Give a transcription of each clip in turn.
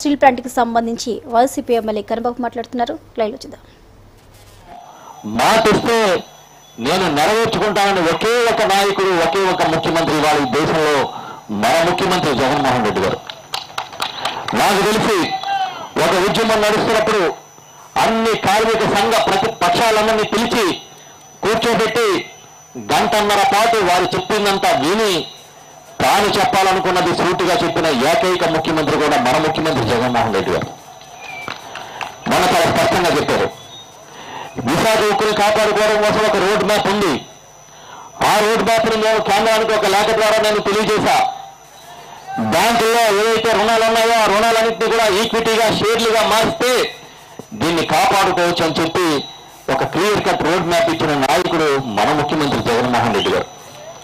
Steel ప్లాంట్కి సంబంధించి YCP MLA Kanababu మాట్లాడుతున్నారు లైవ్లో చూద్దాం మాటిస్తే నేను నెరవేర్చుకుంటానని ఒకే ఒక నాయకుడు ఒకే ఒక ముఖ్యమంత్రి ఇవాళ ఈ దేశంలో మన ముఖ్యమంత్రి జగన్మోహన్ రెడ్డి గారు నాకు తెలిసి ఒక ఉద్యమం నడుస్తున్నప్పుడు అన్ని కార్మిక సంఘ ప్రతి పక్షాలందరినీ పిలిచి కూర్చోబెట్టి గంటన్నర పాటు వారు చెప్పిందంతా విని తాను చెప్పాలనుకున్నది సూటిగా చెప్పిన ఏకైక ముఖ్యమంత్రి కూడా మన ముఖ్యమంత్రి జగన్మోహన్ రెడ్డి గారు మన చాలా స్పష్టంగా చెప్పారు విశాఖ ఉక్కుని కాపాడుకోవడం కోసం ఒక రోడ్ మ్యాప్ ఉంది ఆ రోడ్ మ్యాప్ ని మేము కేంద్రానికి ఒక లేఖ ద్వారా నేను తెలియజేశా బ్యాంకుల్లో ఏవైతే రుణాలు ఉన్నాయో ఆ రుణాలన్నింటినీ కూడా ఈక్విటీగా షేర్లుగా మారిస్తే దీన్ని కాపాడుకోవచ్చు అని చెప్పి ఒక క్లియర్ కట్ రోడ్ మ్యాప్ ఇచ్చిన నాయకుడు మన ముఖ్యమంత్రి జగన్మోహన్ రెడ్డి గారు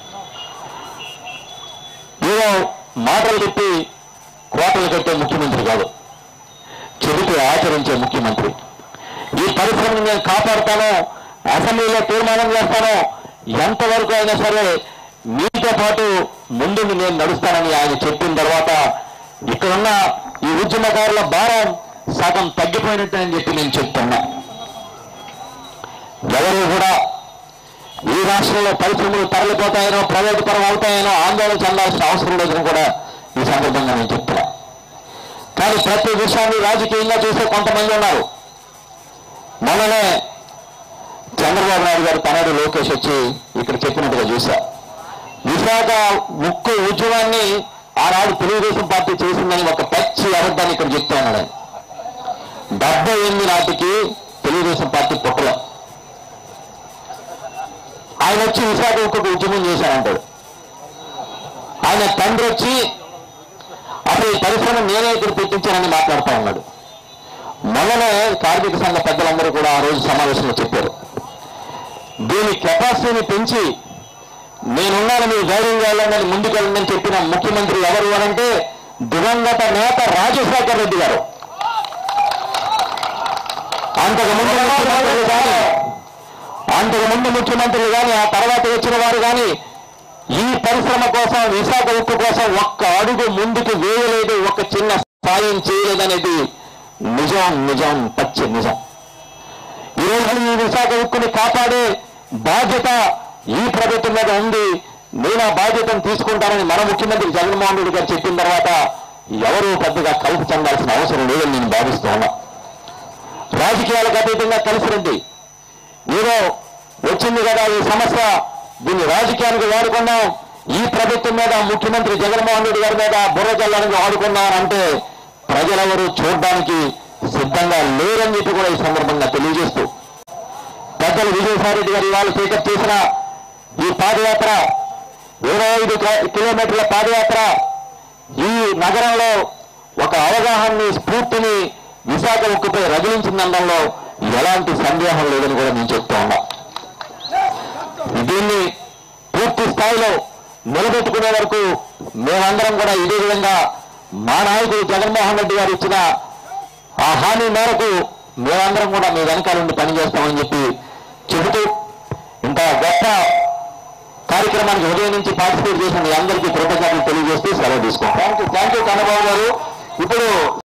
ఏదో మాటలు చెప్పి కోటలు కట్టే ముఖ్యమంత్రి కాదు చెబితే ఆచరించే ముఖ్యమంత్రి ఈ పరిశ్రమను నేను కాపాడుతాను అసెంబ్లీలో తీర్మానం చేస్తాను ఎంతవరకు అయినా సరే మీతో పాటు ముందుండి నేను నడుస్తానని ఆయన చెప్పిన తర్వాత ఇక్కడున్న ఈ ఉద్యమకారుల భారం సగం తగ్గిపోయినట్టు అని చెప్పి నేను చెప్తున్నా ఎవరు కూడా ఈ రాష్ట్రంలో పరిశ్రమలు తరలిపోతాయనో ప్రైవేటు పరం అవుతాయనో ఆందోళన చెందాల్సిన అవసరం లేదని కూడా ఈ సందర్భంగా నేను చెప్తున్నా కానీ ప్రతి విషయాన్ని రాజకీయంగా చూసే కొంతమంది ఉన్నారు మొన్ననే చంద్రబాబు నాయుడు గారు తనడు లోకేష్ వచ్చి ఇక్కడ చెప్పినట్టుగా చూశా విశాఖ ముక్కు ఉద్యమాన్ని ఆనాడు తెలుగుదేశం పార్టీ చేసిందని ఒక పచ్చి అబద్ధాన్ని ఇక్కడ చెప్తా ఉన్నాడు ఆయన. డెబ్బై ఎనిమిది నాటికి తెలుగుదేశం పార్టీ పుట్టలో ఆయన వచ్చి విశాఖ ఉక్కుకు ఉద్యమం చేశానంటాడు ఆయన తండ్రి వచ్చి అసలు ఈ పరిశ్రమ నేనే ఇక్కడ పెట్టించానని మాట్లాడుతూ ఉన్నాడు మొన్ననే కార్మిక సంఘ పెద్దలందరూ కూడా ఆ రోజు సమావేశంలో చెప్పారు దీని కెపాసిటీని పెంచి నేనున్నాను మీరు ధైర్యంగా వెళ్ళండి ముందుకెళ్ళండి చెప్పిన ముఖ్యమంత్రి ఎవరు అనంటే దివంగత నేత రాజశేఖర్ రెడ్డి గారు అంతకు ముందు ముఖ్యమంత్రులు కానీ అంతకు ముందు ముఖ్యమంత్రులు కానీ ఆ తర్వాత వచ్చిన వారు కానీ ఈ పరిశ్రమ కోసం విశాఖ ఉక్కు కోసం ఒక్క అడుగు ముందుకు వేయలేదు ఒక చిన్న సాయం చేయలేదనేది నిజం నిజం పచ్చి నిజం ఈ రోజు ఈ విశాఖ ఉక్కుని కాపాడే బాధ్యత ఈ ప్రభుత్వం మీద ఉంది నేను ఆ బాధ్యతను తీసుకుంటానని మన ముఖ్యమంత్రి జగన్మోహన్ రెడ్డి గారు చెప్పిన తర్వాత ఎవరు పెద్దగా కలిసి చెందాల్సిన అవసరం లేదని నేను భావిస్తూ ఉన్నా రాజకీయాలకు అతీతంగా కలిసి రండి ఏదో వచ్చింది కదా ఈ సమస్య దీన్ని రాజకీయానికి వాడుకున్నాం ఈ ప్రభుత్వం మీద ముఖ్యమంత్రి జగన్మోహన్ రెడ్డి గారి మీద బుర్ర జల్లానికి వాడుకున్నాం అంటే ప్రజలెవరూ చూడడానికి సిద్ధంగా లేరని చెప్పి కూడా ఈ సందర్భంగా తెలియజేస్తూ పెద్దలు విజయసాయి రెడ్డి గారు ఇవాళ టేకప్ చేసిన ఈ పాదయాత్ర ఇరవై ఐదు కి- కిలోమీటర్ల పాదయాత్ర ఈ నగరంలో ఒక అవగాహనని స్ఫూర్తిని విశాఖ ఉక్కుపై రగిలించిందనడంలో ఎలాంటి సందేహం లేదని కూడా నేను చెప్తా ఉన్నా దీన్ని పూర్తి స్థాయిలో నిలబెట్టుకునే వరకు మేమందరం కూడా ఇదే విధంగా మా నాయకుడు జగన్మోహన్ రెడ్డి గారు ఇచ్చిన ఆ హామీ మేరకు మేమందరం కూడా మీ వెనకాల నుండి పనిచేస్తామని చెప్పి చెబుతూ ఇంత గొప్ప కార్యక్రమానికి ఉదయం నుంచి పార్టిసిపేట్ చేసిన మీ అందరికీ కృతజ్ఞతలు తెలియజేస్తూ సెలవు తీసుకుంటాం thank you thank you Kannababu గారు ఇప్పుడు